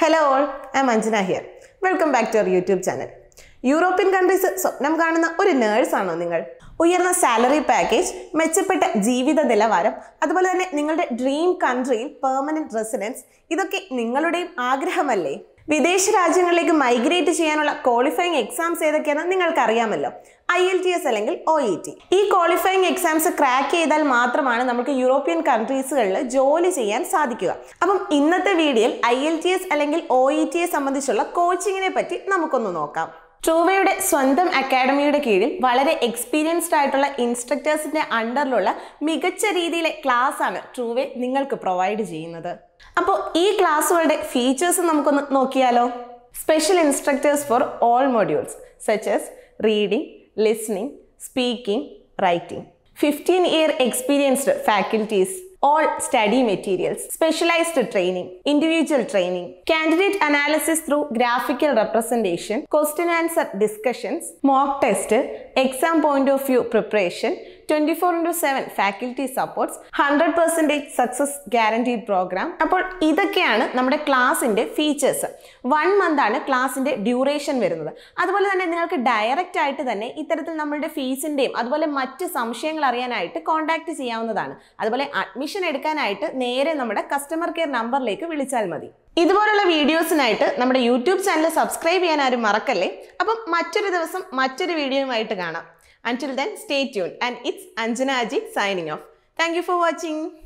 Hello all I Manjana here welcome back to our YouTube channel European countries സ്വപ്നം കാണുന്ന ഒരു നേഴ്സാണോ നിങ്ങൾ ഉയർന്ന സാലറി പാക്കേജ് മെച്ചപ്പെട്ട ജീവിത നിലവാരം അതുപോലെ തന്നെ നിങ്ങളുടെ ഡ്രീം കൺട്രിയിൽ പെർമനന്റ് റെസിഡൻസ് ഇതൊക്കെ നിങ്ങളുടെയും ആഗ്രഹമല്ലേ വിദേശ രാജ്യങ്ങളിലേക്ക് മൈഗ്രേറ്റ് ചെയ്യാനുള്ള ക്വാളിഫയിങ് എക്സാംസ് ഏതൊക്കെയാണെന്ന് നിങ്ങൾക്ക് അറിയാമല്ലോ ഐ എൽ ടി എസ് അല്ലെങ്കിൽ ഒ ഇ ടി ഈ ക്വാളിഫയിങ് എക്സാംസ് ക്രാക്ക് ചെയ്താൽ മാത്രമാണ് നമുക്ക് യൂറോപ്യൻ കൺട്രീസുകളിൽ ജോലി ചെയ്യാൻ സാധിക്കുക അപ്പം ഇന്നത്തെ വീഡിയോയിൽ ഐ എൽ ടി എസ് അല്ലെങ്കിൽ ഒ ഇ ടിയെ സംബന്ധിച്ചുള്ള കോച്ചിങ്ങിനെ പറ്റി നമുക്കൊന്ന് നോക്കാം ട്രൂവയുടെ സ്വന്തം അക്കാഡമിയുടെ കീഴിൽ വളരെ എക്സ്പീരിയൻസ്ഡ് ആയിട്ടുള്ള ഇൻസ്ട്രക്ടേഴ്സിന്റെ അണ്ടറിലുള്ള മികച്ച രീതിയിലെ ക്ലാസ് ആണ് ട്രൂവെ നിങ്ങൾക്ക് പ്രൊവൈഡ് ചെയ്യുന്നത് അപ്പോൾ ഈ ക്ലാസ്സുകളുടെ ഫീച്ചേഴ്സ് നമുക്കൊന്ന് നോക്കിയാലോ special instructors for all modules such as reading listening speaking writing fifteen year experienced faculties all study materials, specialized training, individual training, candidate analysis through graphical representation, question answer discussions, mock test, exam point of view preparation, 24 into 7 faculty supports, 100% success guaranteed program. അപ്പോൾ ഇതൊക്കെയാണ് നമ്മുടെ ക്ലാസ്സിന്റെ features one month ആണ് ക്ലാസ്സിന്റെ duration വരുന്നത് അതുപോലെ തന്നെ നിങ്ങൾക്ക് ഡയറക്റ്റ് ആയിട്ട് തന്നെ ഇത്തരത്തിൽ നമ്മളുടെ ഫീസിന്റെയും അതുപോലെ മറ്റ് സംശയങ്ങൾ അറിയാനായിട്ട് കോൺടാക്ട് ചെയ്യാവുന്നതാണ് അതുപോലെ അഡ്മിഷൻ എടുക്കാനായിട്ട് നേരെ നമ്മുടെ കസ്റ്റമർ കെയർ നമ്പറിലേക്ക് വിളിച്ചാൽ മതി ഇതുപോലുള്ള വീഡിയോസിനായിട്ട് നമ്മുടെ യൂട്യൂബ് ചാനൽ സബ്സ്ക്രൈബ് ചെയ്യാൻ ആരും മറക്കല്ലേ അപ്പം മറ്റൊരു ദിവസം മറ്റൊരു വീഡിയോയുമായിട്ട് കാണാം until then stay tuned and it's Anjana Aji signing off thank you for watching